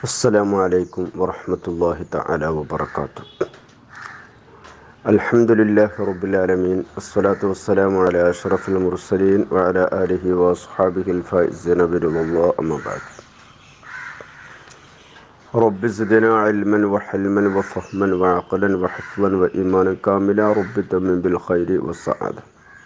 السلام عليكم ورحمة الله تعالى وبركاته الحمد لله رب العالمين والصلاة والسلام على أشرف المرسلين وعلى آله وأصحابه الفائزين برضا الله أما بعد رب زدنا علما وحلما وفهما وعقلا وحفظا وإيمانا كاملا رب تمن بالخير والسعادة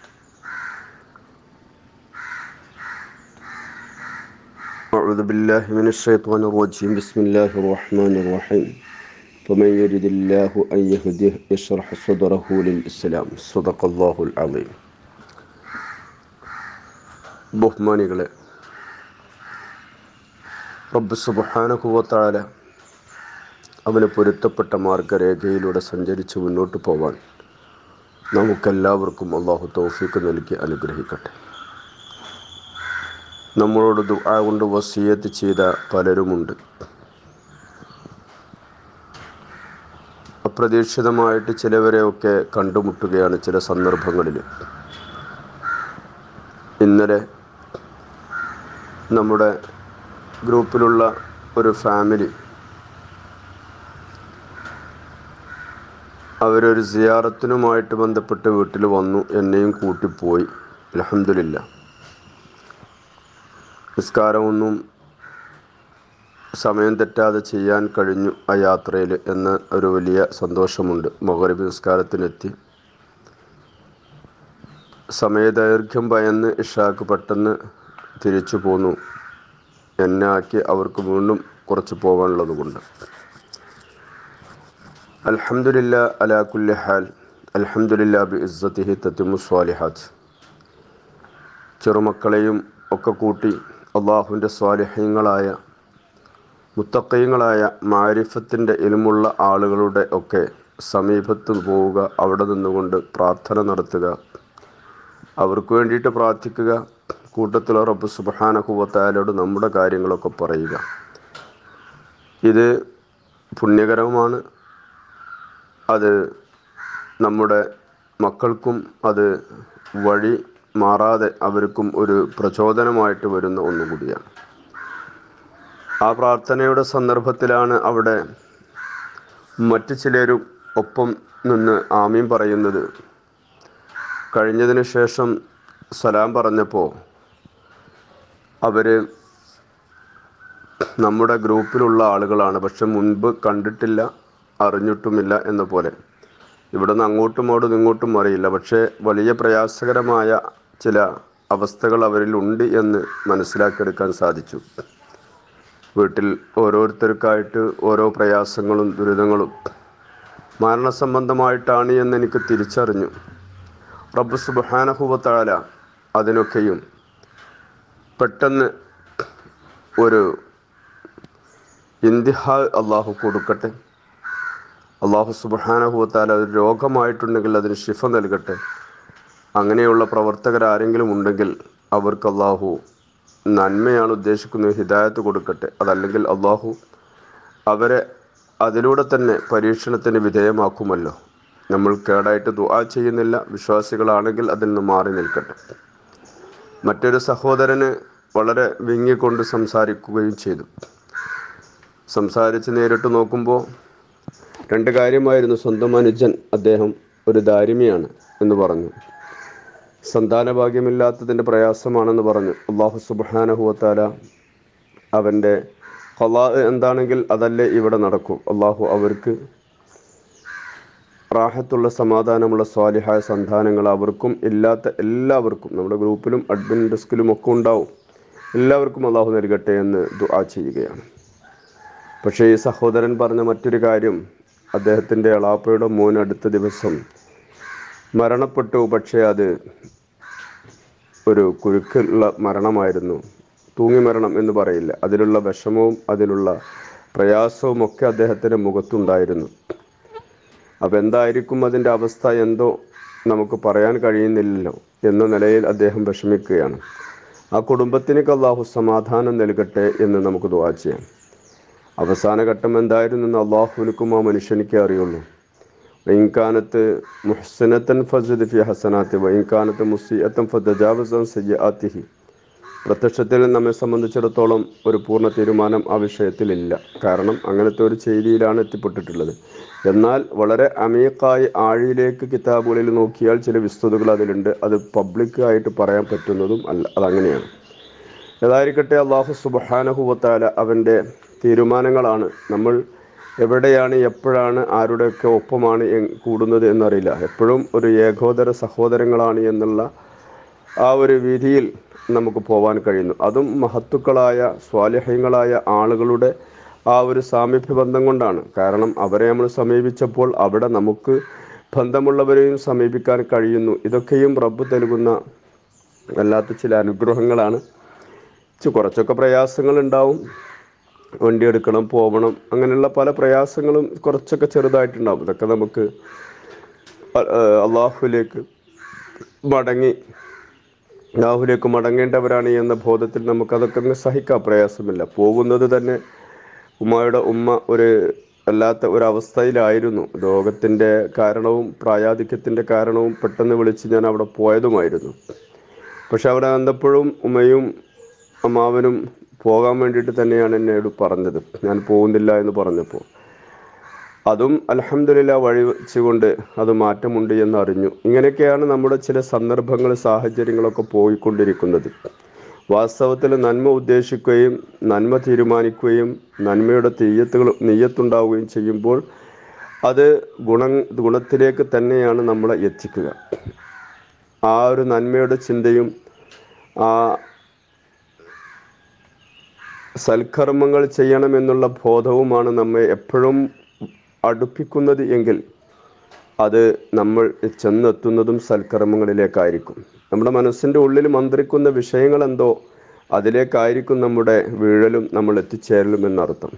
أعوذ بالله من الشيطان الرجيم بسم الله الرحمن الرحيم فمن يرد الله أن يهديه يشرح صدره للإسلام صدق الله العظيم ബഹുമാനികളെ റബ്ബ് സുബഹാനകുവത്താല അവന് പൊരുത്തപ്പെട്ട മാർഗരേഖയിലൂടെ സഞ്ചരിച്ച് മുന്നോട്ട് പോവാൻ നമുക്കെല്ലാവർക്കും അള്ളാഹു തൗഫീക്ക് നൽകി അനുഗ്രഹിക്കട്ടെ നമ്മളോട് ദുആ കൊണ്ട് വസീയത്ത് ചെയ്ത പലരുമുണ്ട് അപ്രതീക്ഷിതമായിട്ട് ചിലവരെയൊക്കെ കണ്ടുമുട്ടുകയാണ് ചില സന്ദർഭങ്ങളിൽ ഇന്നലെ നമ്മുടെ ഗ്രൂപ്പിലുള്ള ഒരു ഫാമിലി അവരൊരു സിയാറത്തിനുമായിട്ട് ബന്ധപ്പെട്ട് വീട്ടിൽ വന്നു എന്നെയും കൂട്ടിപ്പോയി അലഹമില്ല നിസ്കാരമൊന്നും സമയം തെറ്റാതെ ചെയ്യാൻ കഴിഞ്ഞു ആ യാത്രയിൽ എന്ന ഒരു വലിയ സന്തോഷമുണ്ട് മകരബ് നിസ്കാരത്തിനെത്തി സമയദൈർഘ്യം ഭയന്ന് ഇഷാക്ക് പെട്ടെന്ന് തിരിച്ചു പോന്നു എന്നെ ആക്കി അവർക്ക് വീണ്ടും കുറച്ച് പോകാനുള്ളത് കൊണ്ട് അൽഹംദുലില്ല അലാ കുല്ലി ഹാൽ അൽഹംദുലില്ല ബി ഇസ്സത്തിഹി തത്തിമു സ്വാലിഹാത്ത് ചെറുമക്കളെയും ഒക്കെ കൂട്ടി അള്ളാഹുവിൻ്റെ സ്വാലിഹ്യങ്ങളായ മുത്തക്കയങ്ങളായ മാരിഫത്തിൻ്റെ ഇലുമുള്ള ആളുകളുടെ ഒക്കെ സമീപത്ത് പോവുക അവിടെ നിന്നുകൊണ്ട് പ്രാർത്ഥന നടത്തുക അവർക്ക് വേണ്ടിയിട്ട് പ്രാർത്ഥിക്കുക കൂട്ടത്തിൽ റബ്ബ് സുബഹാനഹുവത്തായാലോട് നമ്മുടെ കാര്യങ്ങളൊക്കെ പറയുക ഇത് പുണ്യകരവുമാണ് അത് നമ്മുടെ മക്കൾക്കും അത് വഴി മാറാതെ അവർക്കും ഒരു പ്രചോദനമായിട്ട് വരുന്ന ഒന്നുകൂടിയാണ് ആ പ്രാർത്ഥനയുടെ സന്ദർഭത്തിലാണ് അവിടെ മറ്റു ചിലരും ഒപ്പം നിന്ന് ആമീൻ പറയുന്നത് കഴിഞ്ഞതിന് ശേഷം സലാം പറഞ്ഞപ്പോൾ അവർ നമ്മുടെ ഗ്രൂപ്പിലുള്ള ആളുകളാണ് പക്ഷെ മുൻപ് കണ്ടിട്ടില്ല അറിഞ്ഞിട്ടുമില്ല എന്ന പോലെ ഇവിടെ നിന്ന് അങ്ങോട്ടും അങ്ങോട്ടും ഇങ്ങോട്ടും അറിയില്ല പക്ഷേ വലിയ പ്രയാസകരമായ ചില അവസ്ഥകൾ അവരിൽ ഉണ്ട് എന്ന് മനസ്സിലാക്കിയെടുക്കാൻ സാധിച്ചു വീട്ടിൽ ഓരോരുത്തർക്കായിട്ട് ഓരോ പ്രയാസങ്ങളും ദുരിതങ്ങളും മരണസംബന്ധമായിട്ടാണ് എന്ന് എനിക്ക് തിരിച്ചറിഞ്ഞു റബ്ബ് സുബാനഹുവത്താല അതിനൊക്കെയും പെട്ടെന്ന് ഒരു ഇന്തിഹ അള്ളാഹു കൊടുക്കട്ടെ അള്ളാഹു സുബാനഹുവത്താല ഒരു രോഗമായിട്ടുണ്ടെങ്കിൽ അതിന് ശിഫ നൽകട്ടെ അങ്ങനെയുള്ള പ്രവർത്തകർ ആരെങ്കിലും ഉണ്ടെങ്കിൽ അവർക്ക് അള്ളാഹു നന്മയാണ് ഉദ്ദേശിക്കുന്നത് ഹിദായത്ത് കൊടുക്കട്ടെ അതല്ലെങ്കിൽ അള്ളാഹു അവരെ അതിലൂടെ തന്നെ പരീക്ഷണത്തിന് വിധേയമാക്കുമല്ലോ നമ്മൾ കേടായിട്ട് ദുആ ചെയ്യുന്നില്ല വിശ്വാസികളാണെങ്കിൽ അതിൽ നിന്ന് മാറി നിൽക്കട്ടെ മറ്റൊരു സഹോദരന് വളരെ വിങ്ങിക്കൊണ്ട് സംസാരിക്കുകയും ചെയ്തു സംസാരിച്ച് നേരിട്ട് നോക്കുമ്പോൾ രണ്ട് കാര്യമായിരുന്നു സ്വന്തം അനുജൻ അദ്ദേഹം ഒരു ദാരിമിയാണ് എന്ന് പറഞ്ഞു സന്താനഭാഗ്യമില്ലാത്തതിൻ്റെ പ്രയാസമാണെന്ന് പറഞ്ഞു അള്ളാഹു സുബാനഹുവത്താല അവൻ്റെ ഹലാ എന്താണെങ്കിൽ അതല്ലേ ഇവിടെ നടക്കൂ അള്ളാഹു അവർക്ക് റാഹത്തുള്ള സമാധാനമുള്ള സ്വാലിഹായ സന്താനങ്ങൾ അവർക്കും ഇല്ലാത്ത എല്ലാവർക്കും നമ്മുടെ ഗ്രൂപ്പിലും അഡ്മിൻ ഡെസ്കിലും ഒക്കെ ഉണ്ടാവും എല്ലാവർക്കും അള്ളാഹു നൽകട്ടെ എന്ന് ദുആ ചെയ്യുകയാണ് പക്ഷേ ഈ സഹോദരൻ പറഞ്ഞ മറ്റൊരു കാര്യം അദ്ദേഹത്തിൻ്റെ എളാപ്പയുടെ മോൻ അടുത്ത ദിവസം മരണപ്പെട്ടു പക്ഷേ അത് ഒരു കുരുക്കുള്ള മരണമായിരുന്നു തൂങ്ങി മരണം എന്ന് പറയില്ല അതിലുള്ള വിഷമവും അതിലുള്ള പ്രയാസവും ഒക്കെ അദ്ദേഹത്തിൻ്റെ മുഖത്തുണ്ടായിരുന്നു അപ്പം എന്തായിരിക്കും അതിൻ്റെ അവസ്ഥ എന്തോ നമുക്ക് പറയാൻ കഴിയുന്നില്ലല്ലോ എന്ന നിലയിൽ അദ്ദേഹം വിഷമിക്കുകയാണ് ആ കുടുംബത്തിനൊക്കെ അള്ളാഹു സമാധാനം നൽകട്ടെ എന്ന് നമുക്ക് ദുവാ ചെയ്യാം അവസാന ഘട്ടം എന്തായിരുന്നു എന്ന് അള്ളാഹുവിനും ആ മനുഷ്യനിക്കേ അറിയുള്ളൂ വൈൻകാനത്ത് മുഹ്സനത്തൻ ഫസദ് ഫി ഹസനാത്തി വൈൻകാനത്ത് മുസീഅത്തൻ ഫജാവസൻ സയ്യാത്തിഹി പ്രത്യക്ഷത്തിൽ നമ്മെ സംബന്ധിച്ചിടത്തോളം ഒരു പൂർണ്ണ തീരുമാനം ആ വിഷയത്തിലില്ല കാരണം അങ്ങനത്തെ ഒരു ചെയ്തിയിലാണ് എത്തിപ്പെട്ടിട്ടുള്ളത് എന്നാൽ വളരെ അമീക്കായി ആഴിയിലേക്ക് കിതാബുകളിൽ നോക്കിയാൽ ചില വിസ്തുതകൾ അതിലുണ്ട് അത് പബ്ലിക്കായിട്ട് പറയാൻ പറ്റുന്നതും അല്ല അതങ്ങനെയാണ് ഏതായിരിക്കട്ടെ അള്ളാഹു സുബാനഹുവത്താല അവൻ്റെ തീരുമാനങ്ങളാണ് നമ്മൾ എവിടെയാണ് എപ്പോഴാണ് ആരുടെയൊക്കെ ഒപ്പമാണ് എ- കൂടുന്നത് എന്നറിയില്ല എപ്പോഴും ഒരു ഏകോദര സഹോദരങ്ങളാണ് എന്നുള്ള ആ ഒരു വിധിയിൽ നമുക്ക് പോവാൻ കഴിയുന്നു അതും മഹത്തുക്കളായ സ്വാലിഹ്യങ്ങളായ ആളുകളുടെ ആ ഒരു സാമീപ്യ ബന്ധം കൊണ്ടാണ് കാരണം അവരെ നമ്മൾ സമീപിച്ചപ്പോൾ അവിടെ നമുക്ക് ബന്ധമുള്ളവരെയും സമീപിക്കാൻ കഴിയുന്നു ഇതൊക്കെയും റബ്ബ് നൽകുന്ന വല്ലാത്ത ചില അനുഗ്രഹങ്ങളാണ് ചു- കുറച്ചൊക്കെ പ്രയാസങ്ങൾ ഉണ്ടാവും വണ്ടി എടുക്കണം പോകണം അങ്ങനെയുള്ള പല പ്രയാസങ്ങളും കുറച്ചൊക്കെ ചെറുതായിട്ടുണ്ടാവും ഇതൊക്കെ നമുക്ക് അ- ഏഹ് അള്ളാഹുവിലേക്ക് മടങ്ങി അള്ളാഹുലേക്ക് മടങ്ങേണ്ടവരാണ് എന്ന ബോധത്തിൽ നമുക്കതൊക്കെ അങ്ങ് സഹിക്കാൻ പ്രയാസമില്ല പോകുന്നത് തന്നെ ഉമ്മയുടെ ഉമ്മ ഒരു അല്ലാത്ത ഒരു അവസ്ഥയിലായിരുന്നു രോഗത്തിൻ്റെ കാരണവും പ്രായാധിക്യത്തിൻ്റെ കാരണവും പെട്ടെന്ന് വിളിച്ച് ഞാൻ അവിടെ പോയതുമായിരുന്നു പക്ഷെ അവിടെ വന്നപ്പോഴും ഉമ്മയും അമ്മാവനും പോകാൻ വേണ്ടിയിട്ട് തന്നെയാണ് എന്നോട് പറഞ്ഞത് ഞാൻ പോകുന്നില്ല എന്ന് പറഞ്ഞപ്പോൾ അതും അലഹമില്ല വഴി വെച്ചുകൊണ്ട് അത് മാറ്റമുണ്ട് എന്ന് അറിഞ്ഞു ഇങ്ങനെയൊക്കെയാണ് നമ്മുടെ ചില സന്ദർഭങ്ങൾ സാഹചര്യങ്ങളൊക്കെ പോയിക്കൊണ്ടിരിക്കുന്നത് വാസ്തവത്തിൽ നന്മ ഉദ്ദേശിക്കുകയും നന്മ തീരുമാനിക്കുകയും നന്മയുടെ തീയത്തുകൾ നെയ്യത്തുണ്ടാവുകയും ചെയ്യുമ്പോൾ അത് ഗുണ ഗുണത്തിലേക്ക് തന്നെയാണ് നമ്മളെ എത്തിക്കുക ആ ഒരു നന്മയുടെ ചിന്തയും ആ സൽക്കർമ്മങ്ങൾ ചെയ്യണമെന്നുള്ള ബോധവുമാണ് നമ്മെ എപ്പോഴും അടുപ്പിക്കുന്നത് എങ്കിൽ അത് നമ്മൾ ചെന്നെത്തുന്നതും സൽക്കർമ്മങ്ങളിലേക്കായിരിക്കും നമ്മുടെ മനസ്സിൻ്റെ ഉള്ളിൽ മന്ത്രിക്കുന്ന വിഷയങ്ങൾ എന്തോ അതിലേക്കായിരിക്കും നമ്മുടെ വീഴലും നമ്മൾ എത്തിച്ചേരലും എന്നർത്ഥം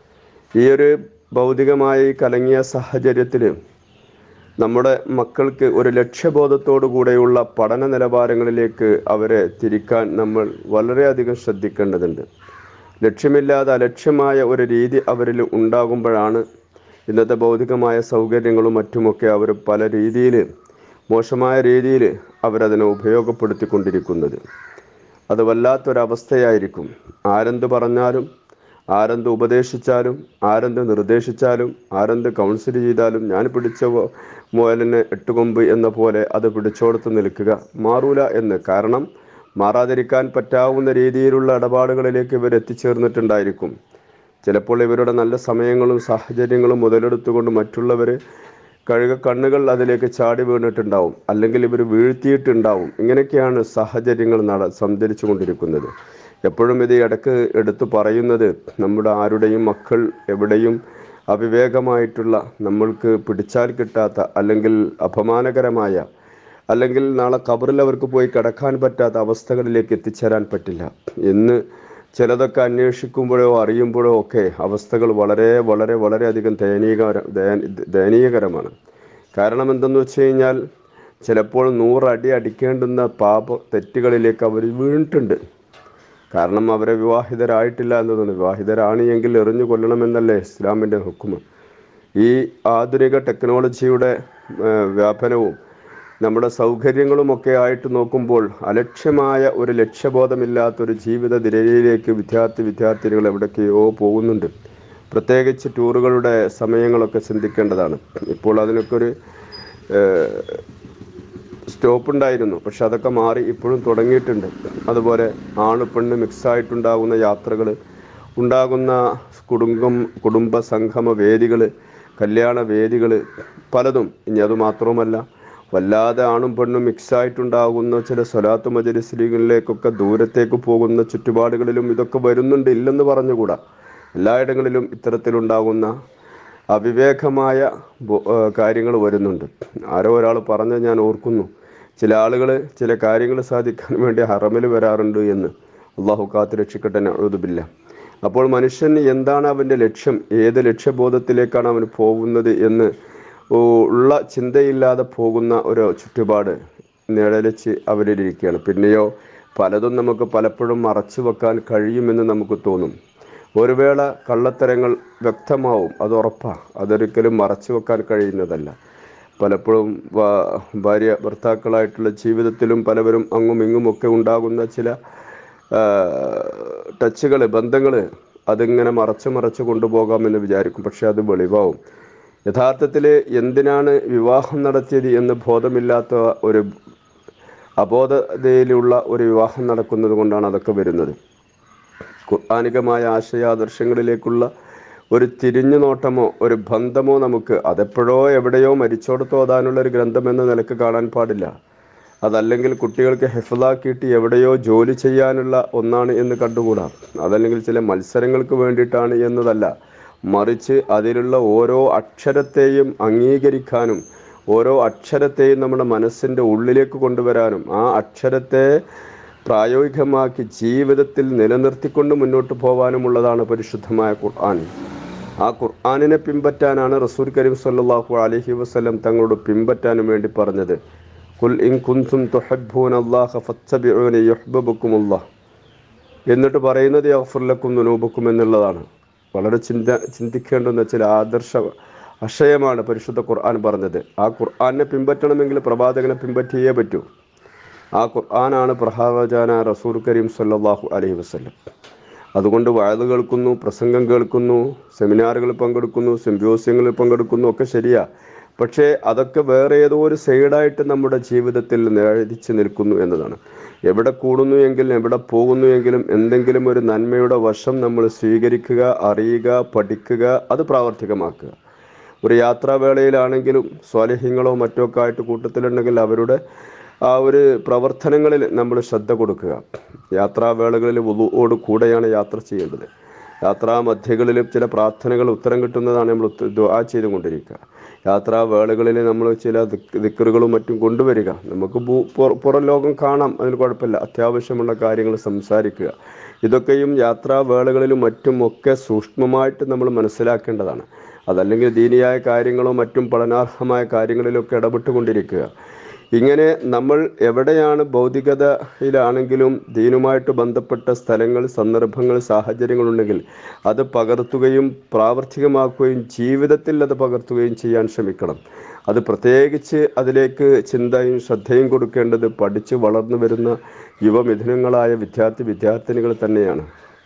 ഈ ഒരു ഭൗതികമായ ഈ കലങ്ങിയ സാഹചര്യത്തിൽ നമ്മുടെ മക്കൾക്ക് ഒരു ലക്ഷ്യബോധത്തോടു കൂടെയുള്ള പഠന നിലവാരങ്ങളിലേക്ക് അവരെ തിരിക്കാൻ നമ്മൾ വളരെയധികം ശ്രദ്ധിക്കേണ്ടതുണ്ട് ലക്ഷ്യമില്ലാതെ അലക്ഷ്യമായ ഒരു രീതി അവരിൽ ഉണ്ടാകുമ്പോഴാണ് ഇന്നത്തെ ഭൗതികമായ സൗകര്യങ്ങളും മറ്റുമൊക്കെ അവർ പല രീതിയിൽ മോശമായ രീതിയിൽ അവരതിനെ ഉപയോഗപ്പെടുത്തിക്കൊണ്ടിരിക്കുന്നത് അത് വല്ലാത്തൊരവസ്ഥയായിരിക്കും ആരെന്ത് പറഞ്ഞാലും ആരെന്ത് ഉപദേശിച്ചാലും ആരെന്ത് നിർദ്ദേശിച്ചാലും ആരെന്ത് കൗൺസിൽ ചെയ്താലും ഞാൻ പിടിച്ച വ- മുയലിന് എട്ടുകൊമ്പ് എന്ന പോലെ അത് പിടിച്ചോടത്ത് നിൽക്കുക മാറൂല എന്ന് കാരണം മാറാതിരിക്കാൻ പറ്റാവുന്ന രീതിയിലുള്ള ഇടപാടുകളിലേക്ക് ഇവർ എത്തിച്ചേർന്നിട്ടുണ്ടായിരിക്കും ചിലപ്പോൾ ഇവരുടെ നല്ല സമയങ്ങളും സാഹചര്യങ്ങളും മുതലെടുത്തുകൊണ്ട് മറ്റുള്ളവർ കഴുക കണ്ണുകൾ അതിലേക്ക് ചാടി വീണിട്ടുണ്ടാവും അല്ലെങ്കിൽ ഇവർ വീഴ്ത്തിയിട്ടുണ്ടാവും ഇങ്ങനെയൊക്കെയാണ് സാഹചര്യങ്ങൾ നട സഞ്ചരിച്ചു കൊണ്ടിരിക്കുന്നത് എപ്പോഴും ഇത് ഇടക്ക് എടുത്തു പറയുന്നത് നമ്മുടെ ആരുടെയും മക്കൾ എവിടെയും അവിവേകമായിട്ടുള്ള നമ്മൾക്ക് പിടിച്ചാൽ കിട്ടാത്ത അല്ലെങ്കിൽ അപമാനകരമായ അല്ലെങ്കിൽ നാളെ കബറിൽ അവർക്ക് പോയി കിടക്കാൻ പറ്റാത്ത അവസ്ഥകളിലേക്ക് എത്തിച്ചേരാൻ പറ്റില്ല എന്ന് ചിലതൊക്കെ അന്വേഷിക്കുമ്പോഴോ അറിയുമ്പോഴോ ഒക്കെ അവസ്ഥകൾ വളരെ വളരെ വളരെയധികം ദയനീയകര ദയ- ദയനീയകരമാണ് കാരണം എന്തെന്ന് വെച്ച് കഴിഞ്ഞാൽ ചിലപ്പോൾ നൂറടി അടിക്കേണ്ടുന്ന പാപ തെറ്റുകളിലേക്ക് അവർ വീണിട്ടുണ്ട് കാരണം അവരെ വിവാഹിതരായിട്ടില്ല എന്നതാണ് വിവാഹിതരാണ് എങ്കിൽ എറിഞ്ഞു കൊല്ലണമെന്നല്ലേ ഇസ്ലാമിൻ്റെ ഹുക്കുമ് ഈ ആധുനിക ടെക്നോളജിയുടെ ആ, വ്യാപനവും നമ്മുടെ സൗകര്യങ്ങളുമൊക്കെ ആയിട്ട് നോക്കുമ്പോൾ അലക്ഷ്യമായ ഒരു ലക്ഷ്യബോധമില്ലാത്തൊരു ജീവിത നിരയിലേക്ക് വിദ്യാർത്ഥി വിദ്യാർത്ഥിനികൾ എവിടേക്കെയോ പോകുന്നുണ്ട് പ്രത്യേകിച്ച് ടൂറുകളുടെ സമയങ്ങളൊക്കെ ചിന്തിക്കേണ്ടതാണ് ഇപ്പോൾ അതിനൊക്കെ ഒരു സ്റ്റോപ്പ് ഉണ്ടായിരുന്നു പക്ഷെ അതൊക്കെ മാറി ഇപ്പോഴും തുടങ്ങിയിട്ടുണ്ട് അതുപോലെ ആണ് പെണ്ണ് മിക്സായിട്ടുണ്ടാകുന്ന യാത്രകൾ ഉണ്ടാകുന്ന കുടുംബം കുടുംബ സംഗമ വേദികൾ കല്യാണ വേദികൾ പലതും ഇനി അത് മാത്രവുമല്ല വല്ലാതെ ആണും പെണ്ണും മിക്സായിട്ടുണ്ടാകുന്ന ചില സ്വലാത്ത് മജലിസ്ലികളിലേക്കൊക്കെ ദൂരത്തേക്ക് പോകുന്ന ചുറ്റുപാടുകളിലും ഇതൊക്കെ വരുന്നുണ്ട് ഇല്ലെന്ന് പറഞ്ഞുകൂടാ എല്ലായിടങ്ങളിലും ഇത്തരത്തിലുണ്ടാകുന്ന അവിവേകമായ കാര്യങ്ങൾ വരുന്നുണ്ട് ആരോ ഒരാൾ പറഞ്ഞ് ഞാൻ ഓർക്കുന്നു ചില ആളുകൾ ചില കാര്യങ്ങൾ സാധിക്കാൻ വേണ്ടി ഹറമിൽ വരാറുണ്ട് എന്ന് അള്ളാഹു കാത്ത് രക്ഷിക്കട്ടെ എഴുതുമില്ല അപ്പോൾ മനുഷ്യൻ എന്താണ് അവൻ്റെ ലക്ഷ്യം ഏത് ലക്ഷ്യബോധത്തിലേക്കാണ് അവൻ പോകുന്നത് എന്ന് ഉള്ള ചിന്തയില്ലാതെ പോകുന്ന ഒരു ചുറ്റുപാട് നിഴലിച്ച് അവരിലിരിക്കുകയാണ് പിന്നെയോ പലതും നമുക്ക് പലപ്പോഴും മറച്ചു വെക്കാൻ കഴിയുമെന്ന് നമുക്ക് തോന്നും ഒരു വേള കള്ളത്തരങ്ങൾ വ്യക്തമാവും അത് ഉറപ്പാണ് അതൊരിക്കലും മറച്ചു വെക്കാൻ കഴിയുന്നതല്ല പലപ്പോഴും ഭാര്യ ഭർത്താക്കളായിട്ടുള്ള ജീവിതത്തിലും പലവരും അങ്ങും ഇങ്ങുമൊക്കെ ഉണ്ടാകുന്ന ചില ടച്ചുകൾ ബന്ധങ്ങൾ അതിങ്ങനെ മറച്ച് മറച്ച് കൊണ്ടുപോകാമെന്ന് വിചാരിക്കും പക്ഷെ അത് വെളിവാവും യഥാർത്ഥത്തിൽ എന്തിനാണ് വിവാഹം നടത്തിയത് എന്ന് ബോധമില്ലാത്ത ഒരു അബോധതയിലുള്ള ഒരു വിവാഹം നടക്കുന്നത് കൊണ്ടാണ് അതൊക്കെ വരുന്നത് ഖുർആാനികമായ ആശയാദർശങ്ങളിലേക്കുള്ള ഒരു തിരിഞ്ഞു നോട്ടമോ ഒരു ബന്ധമോ നമുക്ക് അതെപ്പോഴോ എവിടെയോ മരിച്ചോടത്തോ ഓതാനുള്ള ഒരു ഗ്രന്ഥം എന്ന നിലക്ക് കാണാൻ പാടില്ല അതല്ലെങ്കിൽ കുട്ടികൾക്ക് ഹെഫലാക്കിയിട്ട് എവിടെയോ ജോലി ചെയ്യാനുള്ള ഒന്നാണ് എന്ന് കണ്ടുകൂടാ അതല്ലെങ്കിൽ ചില മത്സരങ്ങൾക്ക് വേണ്ടിയിട്ടാണ് എന്നതല്ല മറിച്ച് അതിലുള്ള ഓരോ അക്ഷരത്തെയും അംഗീകരിക്കാനും ഓരോ അക്ഷരത്തെയും നമ്മുടെ മനസ്സിൻ്റെ ഉള്ളിലേക്ക് കൊണ്ടുവരാനും ആ അക്ഷരത്തെ പ്രായോഗികമാക്കി ജീവിതത്തിൽ നിലനിർത്തിക്കൊണ്ട് മുന്നോട്ട് പോകാനുമുള്ളതാണ് പരിശുദ്ധമായ ഖുർആൻ ആ ഖുർആാനിനെ പിൻപറ്റാനാണ് റസൂൽ കരീം സല്ലാഹു അലഹി വസ്ലം തങ്ങളോട് പിൻപറ്റാനും വേണ്ടി പറഞ്ഞത് കുൽ ഇൻ കുൻസും തുഹബ്ബൂൻ അള്ളാഹ ഫത്തബിഊനി യുഹ്ബബുക്കുമുല്ലാഹ് എന്നിട്ട് പറയുന്നത് യഗ്ഫുർലക്കും ദുനൂബക്കും എന്നുള്ളതാണ് വളരെ ചിന്ത ചിന്തിക്കേണ്ടുന്ന ചില ആദർശ ആശയമാണ് പരിശുദ്ധ ഖുർആൻ പറഞ്ഞത് ആ ഖുർആനെ പിൻപറ്റണമെങ്കിൽ പ്രവാചകനെ പിൻപറ്റിയേ പറ്റൂ ആ ഖുർആനാണ് പ്രഹാവചാന റസൂൽ കരീം സല്ലാഹു അലൈഹി വസ്ലം അതുകൊണ്ട് വയത് കേൾക്കുന്നു പ്രസംഗം കേൾക്കുന്നു സെമിനാറുകളിൽ പങ്കെടുക്കുന്നു സിംബോസ്യങ്ങളിൽ പങ്കെടുക്കുന്നു ഒക്കെ ശരിയാ പക്ഷേ അതൊക്കെ വേറെ ഏതോ ഒരു സൈഡായിട്ട് നമ്മുടെ ജീവിതത്തിൽ നിഴലിച്ച് നിൽക്കുന്നു എന്നതാണ് എവിടെ കൂടുന്നു എങ്കിലും എവിടെ പോകുന്നു എങ്കിലും എന്തെങ്കിലും ഒരു നന്മയുടെ വശം നമ്മൾ സ്വീകരിക്കുക അറിയുക പഠിക്കുക അത് പ്രാവർത്തികമാക്കുക ഒരു യാത്രാവേളയിലാണെങ്കിലും സ്വാലഹ്യങ്ങളോ മറ്റോ ഒക്കെ ആയിട്ട് കൂട്ടത്തിലുണ്ടെങ്കിൽ അവരുടെ ആ ഒരു പ്രവർത്തനങ്ങളിൽ നമ്മൾ ശ്രദ്ധ കൊടുക്കുക യാത്രാവേളകളിൽ വുളുവോട് കൂടെയാണ് യാത്ര ചെയ്യേണ്ടത് യാത്രാമധ്യകളിൽ ചില പ്രാർത്ഥനകൾ ഉത്തരം കിട്ടുന്നതാണ് നമ്മൾ ദുആ ചെയ്തുകൊണ്ടിരിക്കുക യാത്രാവേളകളിൽ നമ്മൾ ചില ദിക്കറുകളും മറ്റും കൊണ്ടുവരിക നമുക്ക് ഭൂ പുറം ലോകം കാണാം അതിന് കുഴപ്പമില്ല അത്യാവശ്യമുള്ള കാര്യങ്ങൾ സംസാരിക്കുക ഇതൊക്കെയും യാത്രാവേളകളിലും മറ്റും ഒക്കെ സൂക്ഷ്മമായിട്ട് നമ്മൾ മനസ്സിലാക്കേണ്ടതാണ് അതല്ലെങ്കിൽ ദീനിയായ കാര്യങ്ങളോ മറ്റും പഠനാർഹമായ കാര്യങ്ങളിലൊക്കെ ഇടപെട്ടുകൊണ്ടിരിക്കുക ഇങ്ങനെ നമ്മൾ എവിടെയാണ് ഭൗതികതയിലാണെങ്കിലും ദീനുമായിട്ട് ബന്ധപ്പെട്ട സ്ഥലങ്ങൾ സന്ദർഭങ്ങൾ സാഹചര്യങ്ങളുണ്ടെങ്കിൽ അത് പകർത്തുകയും പ്രാവർത്തികമാക്കുകയും ജീവിതത്തിൽ അത് പകർത്തുകയും ചെയ്യാൻ ശ്രമിക്കണം അത് പ്രത്യേകിച്ച് അതിലേക്ക് ചിന്തയും ശ്രദ്ധയും കൊടുക്കേണ്ടത് പഠിച്ച് വളർന്നു വരുന്ന യുവമിഥുനങ്ങളായ വിദ്യാർത്ഥി വിദ്യാർത്ഥിനികൾ തന്നെയാണ്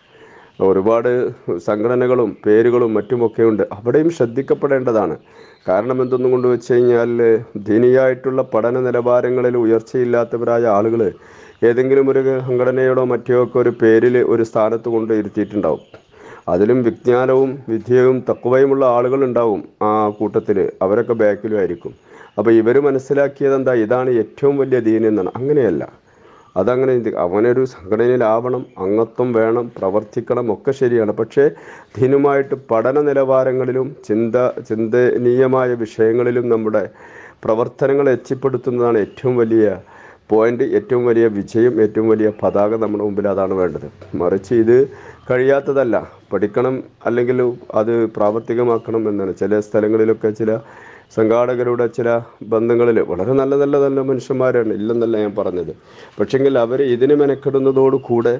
ഒരുപാട് സംഘടനകളും പേരുകളും മറ്റുമൊക്കെ ഉണ്ട് അവിടെയും ശ്രദ്ധിക്കപ്പെടേണ്ടതാണ് കാരണം എന്തെന്നും കൊണ്ട് വെച്ച് കഴിഞ്ഞാൽ ദീനിയായിട്ടുള്ള പഠന നിലവാരങ്ങളിൽ ഉയർച്ചയില്ലാത്തവരായ ആളുകൾ ഏതെങ്കിലും ഒരു സംഘടനയോടോ മറ്റോ ഒക്കെ ഒരു പേരിൽ ഒരു സ്ഥാനത്ത് കൊണ്ട് ഇരുത്തിയിട്ടുണ്ടാവും അതിലും വിജ്ഞാനവും വിദ്യയും തക്കുവയുമുള്ള ആളുകളുണ്ടാവും ആ കൂട്ടത്തിൽ അവരൊക്കെ ബാക്കിലും ആയിരിക്കും അപ്പോൾ ഇവർ മനസ്സിലാക്കിയത് എന്താ ഇതാണ് ഏറ്റവും വലിയ ദീൻ എന്നാണ് അങ്ങനെയല്ല അതങ്ങനെ അവനൊരു സംഘടനയിലാവണം അംഗത്വം വേണം പ്രവർത്തിക്കണം ഒക്കെ ശരിയാണ് പക്ഷേ ദീനുമായിട്ട് പഠന നിലവാരങ്ങളിലും ചിന്ത ചിന്തനീയമായ വിഷയങ്ങളിലും നമ്മുടെ പ്രവർത്തനങ്ങൾ എത്തിപ്പെടുത്തുന്നതാണ് ഏറ്റവും വലിയ പോയിന്റ് ഏറ്റവും വലിയ വിജയം ഏറ്റവും വലിയ പതാക നമ്മുടെ മുമ്പിൽ അതാണ് വേണ്ടത് മറിച്ച് ഇത് കഴിയാത്തതല്ല പഠിക്കണം അല്ലെങ്കിൽ അത് പ്രാവർത്തികമാക്കണം എന്നാണ് ചില സ്ഥലങ്ങളിലൊക്കെ ചില സംഘാടകരുടെ ചില ബന്ധങ്ങളിൽ വളരെ നല്ല നല്ല നല്ല മനുഷ്യന്മാരാണ് ഇല്ലെന്നല്ല ഞാൻ പറഞ്ഞത് പക്ഷെങ്കിൽ അവർ ഇതിന് മെനക്കെടുന്നതോടുകൂടെ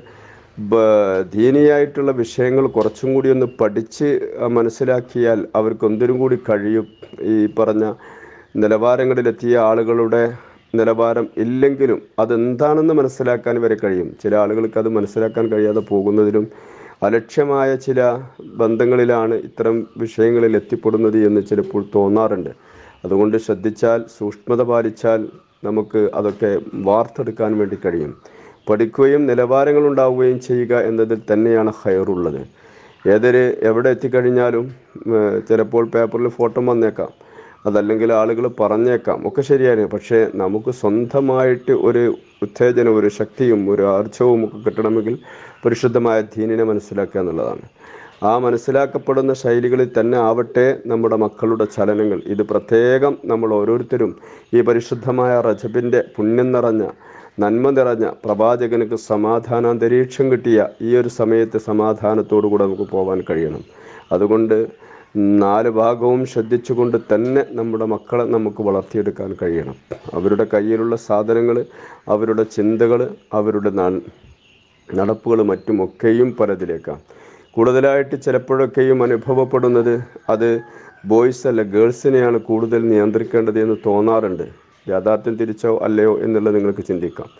ദീനിയായിട്ടുള്ള വിഷയങ്ങൾ കുറച്ചും കൂടി ഒന്ന് പഠിച്ച് മനസ്സിലാക്കിയാൽ അവർക്ക് ഒന്നിനും കൂടി കഴിയും ഈ പറഞ്ഞ നിലവാരങ്ങളിലെത്തിയ ആളുകളുടെ നിലവാരം ഇല്ലെങ്കിലും അതെന്താണെന്ന് മനസ്സിലാക്കാൻ വരെ കഴിയും ചില ആളുകൾക്ക് അത് മനസ്സിലാക്കാൻ കഴിയാതെ പോകുന്നതിലും അലക്ഷ്യമായ ചില ബന്ധങ്ങളിലാണ് ഇത്തരം വിഷയങ്ങളിൽ എത്തിപ്പെടുന്നത് എന്ന് ചിലപ്പോൾ തോന്നാറുണ്ട് അതുകൊണ്ട് ശ്രദ്ധിച്ചാൽ സൂക്ഷ്മത പാലിച്ചാൽ നമുക്ക് അതൊക്കെ വാർത്തെടുക്കാൻ വേണ്ടി കഴിയും പഠിക്കുകയും നിലവാരങ്ങൾ ഉണ്ടാവുകയും ചെയ്യുക എന്നതിൽ തന്നെയാണ് ഹയറുള്ളത് ഏതൊരു എവിടെ എത്തിക്കഴിഞ്ഞാലും ചിലപ്പോൾ പേപ്പറിൽ ഫോട്ടോ വന്നേക്കാം അതല്ലെങ്കിൽ ആളുകൾ പറഞ്ഞേക്കാം ഒക്കെ ശരിയാണ് പക്ഷേ നമുക്ക് സ്വന്തമായിട്ട് ഒരു ഉത്തേജനം ഒരു ശക്തിയും ഒരു ആർജവും ഒക്കെ കിട്ടണമെങ്കിൽ പരിശുദ്ധമായ ദീനിനെ മനസ്സിലാക്കുക എന്നുള്ളതാണ് ആ മനസ്സിലാക്കപ്പെടുന്ന ശൈലികളിൽ തന്നെ ആവട്ടെ നമ്മുടെ മക്കളുടെ ചലനങ്ങൾ ഇത് പ്രത്യേകം നമ്മൾ ഓരോരുത്തരും ഈ പരിശുദ്ധമായ റജബിൻ്റെ പുണ്യം നിറഞ്ഞ നന്മ നിറഞ്ഞ പ്രവാചകനക്ക് സമാധാനാന്തരീക്ഷം കിട്ടിയ ഈ ഒരു സമയത്ത് സമാധാനത്തോടു കൂടെ നമുക്ക് പോകാൻ കഴിയണം അതുകൊണ്ട് നാല് ഭാഗവും ശ്രദ്ധിച്ചുകൊണ്ട് തന്നെ നമ്മുടെ മക്കളെ നമുക്ക് വളർത്തിയെടുക്കാൻ കഴിയണം അവരുടെ കയ്യിലുള്ള സാധനങ്ങൾ അവരുടെ ചിന്തകൾ അവരുടെ നടപ്പുകൾ മറ്റുമൊക്കെയും പലതിലേക്കാണ് കൂടുതലായിട്ട് ചിലപ്പോഴൊക്കെയും അനുഭവപ്പെടുന്നത് അത് ബോയ്സ് അല്ല ഗേൾസിനെയാണ് കൂടുതൽ നിയന്ത്രിക്കേണ്ടത് എന്ന് തോന്നാറുണ്ട് യാഥാർത്ഥ്യം തിരിച്ചോ അല്ലയോ എന്നുള്ളത് നിങ്ങൾക്ക് ചിന്തിക്കാം